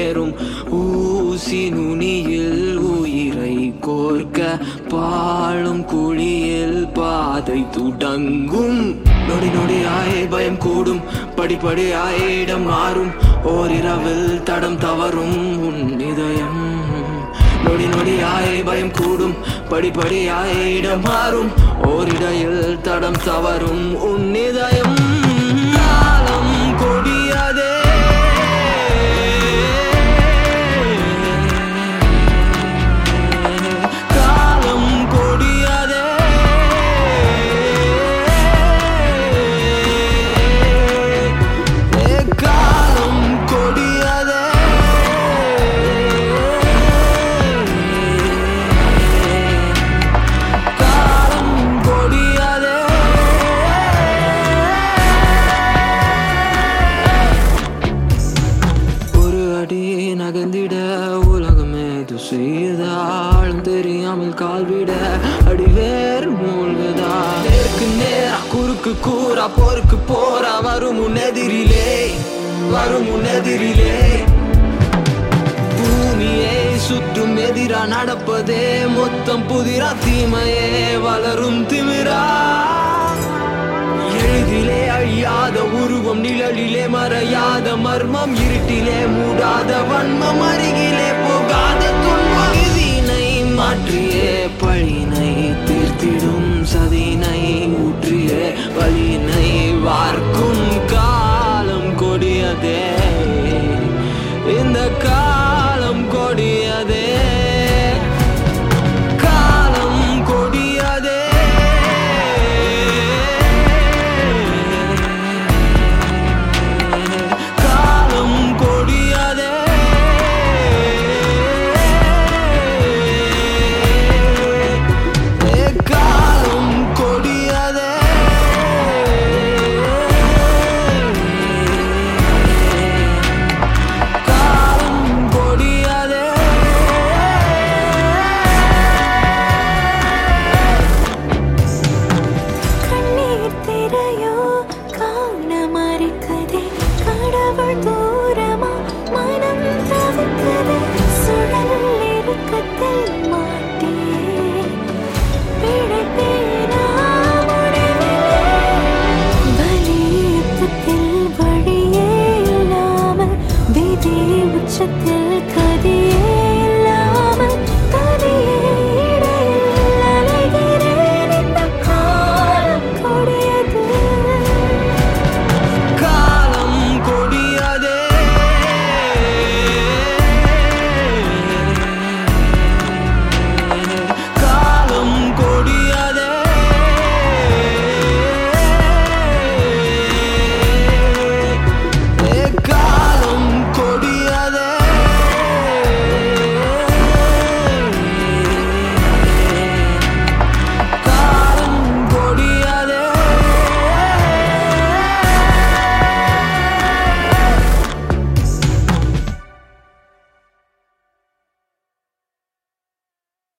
நேரும் ஊசி நுனியில் உயிரை கோர்க்க பாழும் குழியில் பாதை துடங்கும் நொடி நொடியாயே பயம் கூடும் படிப்படியாயே இடம் மாறும் ஓரிரவில் தடம் தவறும் உன் இதயம் நொடி நொடியாயே பயம் கூடும் படிப்படியாயே இடம் மாறும் ஓரிடையில் தடம் தவறும் உன் இதயம் காலம் கொடியதே காலம் கொடியதே ஏ காலம் கொடியதே காலம் கொடியதே ஒரு அடி நகர்ந்திட உலகமே செய்தாலும் தெரியாமல் கால்விட அடிவேர் மூழ்குதா நேருக்கு நேரா குறுக்கு கூறா போருக்கு போரா வரும் உன் எதிரிலே வரும் உன் எதிரிலே பூமியே சுற்றும் எதிரா நடப்பதே மொத்தம் புதிரா தீமையே வளரும் திமிரா எளிதிலே அழியாத உருவம் நிழலிலே மறையாத மர்மம் இருட்டிலே மூடாத வன்மம் அருகிலே